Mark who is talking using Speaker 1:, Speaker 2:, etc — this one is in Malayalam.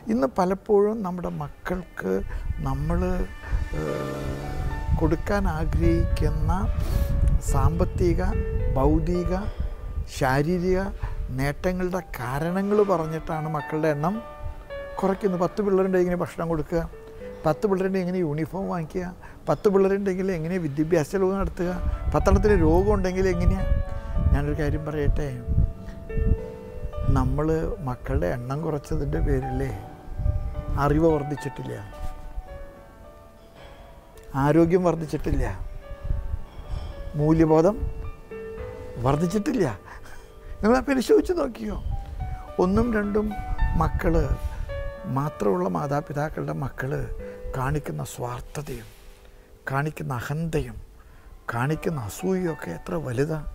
Speaker 1: ഇന്ന് പലപ്പോഴും നമ്മുടെ മക്കൾക്ക് നമ്മൾ കൊടുക്കാൻ ആഗ്രഹിക്കുന്ന സാമ്പത്തിക ഭൗതിക ശാരീരിക നേട്ടങ്ങളുടെ കാരണങ്ങൾ പറഞ്ഞിട്ടാണ് മക്കളുടെ എണ്ണം കുറയ്ക്കുന്നത് പത്ത് പിള്ളേരുണ്ട് എങ്ങനെ ഭക്ഷണം കൊടുക്കുക പത്ത് പിള്ളേരുണ്ട് എങ്ങനെ യൂണിഫോം വാങ്ങിക്കുക പത്ത് പിള്ളേരുണ്ടെങ്കിൽ എങ്ങനെ വിദ്യാഭ്യാസ ചെലവ് നടത്തുക പത്തണത്തിന് രോഗം ഉണ്ടെങ്കിൽ എങ്ങനെയാണ് ഞാനൊരു കാര്യം പറയട്ടെ നമ്മൾ മക്കളുടെ എണ്ണം കുറച്ചതിൻ്റെ പേരിലേ അറിവ് വർദ്ധിച്ചിട്ടില്ല ആരോഗ്യം വർദ്ധിച്ചിട്ടില്ല മൂല്യബോധം വർദ്ധിച്ചിട്ടില്ല നിങ്ങൾ പരിശോധിച്ച് നോക്കിയോ ഒന്നും രണ്ടും മക്കൾ മാത്രമുള്ള മാതാപിതാക്കളുടെ മക്കൾ കാണിക്കുന്ന സ്വാർത്ഥതയും കാണിക്കുന്ന അഹന്തയും കാണിക്കുന്ന അസൂയയൊക്കെ എത്ര വലുതാണ്